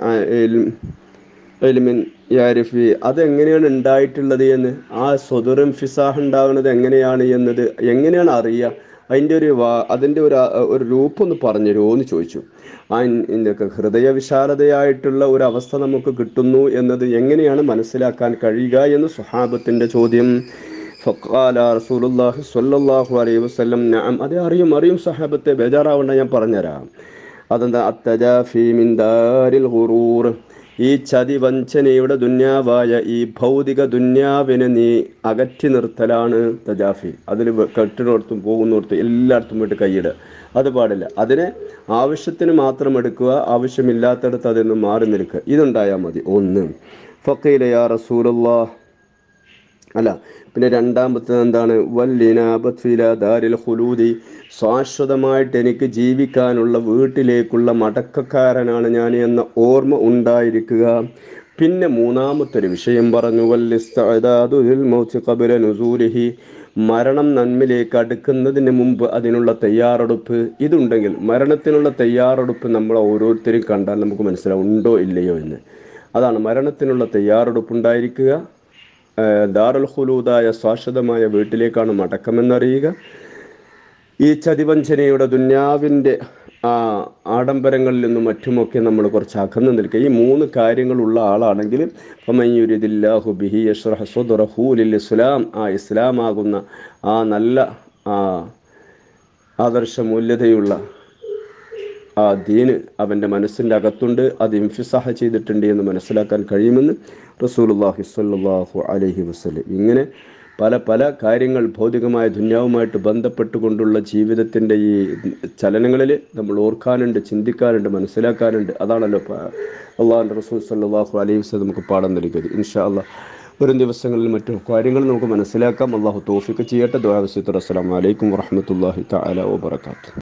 എലിമിൻ യാരിഫി അതെങ്ങനെയാണ് ഉണ്ടായിട്ടുള്ളത് എന്ന് ആ സ്വതുറും ഫിസാഹ് ഉണ്ടാകുന്നത് എങ്ങനെയാണ് എന്നത് എങ്ങനെയാണ് അറിയുക അതിൻ്റെ ഒരു വാ അതിൻ്റെ ഒരു ഒരു രൂപം ഒന്ന് പറഞ്ഞുതരുമോ എന്ന് ചോദിച്ചു ആ ഇതൊക്കെ ഹൃദയ വിശാലതയായിട്ടുള്ള ഒരു അവസ്ഥ നമുക്ക് കിട്ടുന്നു എന്നത് എങ്ങനെയാണ് മനസ്സിലാക്കാൻ കഴിയുക എന്ന് സുഹാബത്തിൻ്റെ ചോദ്യം ഫക്കാല റസൂലുല്ലാഹി സ്വല്ലല്ലാഹു അലൈഹി വസല്ലം നഅം അതെ അറിയും അറിയും സഹാബത്തെ ബേജാറാവണ്ട ഞാൻ പറഞ്ഞുതരാം അതെന്താ അത്തജാഫി മിൻ ദാരിൽ ഗുറൂർ ഈ ചതി വഞ്ചനയുടെ ദുന്യാവായ ഈ ഭൗതിക ദുന്യാവിനെ നീ അകറ്റി നിർത്തലാണ് തജാഫി അതിൽ കെട്ടിനോടത്തും പോകുന്നിടത്തും എല്ലായിടത്തും പോയിട്ട് കൈയിടുക അത് പാടില്ല അതിനെ ആവശ്യത്തിന് മാത്രം എടുക്കുക ആവശ്യമില്ലാത്തടത്ത് അതിൽ നിന്ന് മാറി നിൽക്കുക ഇതുണ്ടായാൽ മതി ഒന്ന് ഫക്കീല യാ റസൂലുള്ള അല്ല പിന്നെ രണ്ടാമത്തത് എന്താണ് വല്ലിനാബത്ഫില ദാരിൽ ഹുലൂദി ശാശ്വതമായിട്ട് എനിക്ക് ജീവിക്കാനുള്ള വീട്ടിലേക്കുള്ള മടക്കക്കാരനാണ് ഞാൻ എന്ന ഓർമ്മ ഉണ്ടായിരിക്കുക പിന്നെ മൂന്നാമത്തെ ഒരു വിഷയം പറഞ്ഞു വല്ലിസ്തഅദാദുൽ മൗത്ത് ഖബല നുസൂലിഹി മരണം നന്മിലേക്ക് അടുക്കുന്നതിന് മുമ്പ് അതിനുള്ള തയ്യാറെടുപ്പ് ഇതുണ്ടെങ്കിൽ മരണത്തിനുള്ള തയ്യാറെടുപ്പ് നമ്മൾ ഓരോരുത്തരും കണ്ടാൽ നമുക്ക് മനസ്സിലാവും ഉണ്ടോ ഇല്ലയോ എന്ന് അതാണ് മരണത്തിനുള്ള തയ്യാറെടുപ്പ് ഉണ്ടായിരിക്കുക ദാറുൽ ഹുലൂദായ ശാശ്വതമായ വീട്ടിലേക്കാണ് മടക്കമെന്നറിയുക ഈ ചതിവഞ്ചനയുടെ ദുന്യാവിൻ്റെ ആ ആഡംബരങ്ങളിൽ നിന്നും മറ്റുമൊക്കെ നമ്മൾ കുറച്ച് അകന്നു നിൽക്കുക ഈ മൂന്ന് കാര്യങ്ങളുള്ള ആളാണെങ്കിൽ ഫമയ്യുരിദില്ലാഹു ബിഹി യഷ്റഹ സുദ്റഹു ലിൽ ഇസ്ലാം ആ ഇസ്ലാമാകുന്ന ആ നല്ല ആ ആദർശ മൂല്യതയുള്ള ആ ദീന് അവൻ്റെ മനസ്സിൻ്റെ അകത്തുണ്ട് അത് ഇംഫിസാഹ ചെയ്തിട്ടുണ്ട് എന്ന് മനസ്സിലാക്കാൻ കഴിയുമെന്ന് റസൂലുള്ളാഹി സ്വല്ലല്ലാഹു അലൈഹി വസല്ലം ഇങ്ങനെ പല പല കാര്യങ്ങൾ ഭൗതികമായ ദുന്യാവുമായിട്ട് ബന്ധപ്പെട്ടുകൊണ്ടുള്ള ജീവിതത്തിൻ്റെ ഈ ചലനങ്ങളിൽ നമ്മൾ ഓർക്കാനുണ്ട് ചിന്തിക്കാനുണ്ട് മനസ്സിലാക്കാനുണ്ട് അതാണല്ലോ അള്ളാഹുൻ്റെ റസൂൽ സല്ലാഹു അലൈഹി വസ്ലം നമുക്ക് പാഠം നൽകിയത് ഇൻഷാ അള്ളാഹ് വരും ദിവസങ്ങളിൽ മറ്റു കാര്യങ്ങൾ നമുക്ക് മനസ്സിലാക്കാം അള്ളാഹു തോഫിക്ക് ചെയ്യട്ടെ ദ്വാ വസീത്ത് അസ്സലാമു അലൈക്കും വറഹ്മത്തുള്ളാഹി തആല വബറകാതുഹു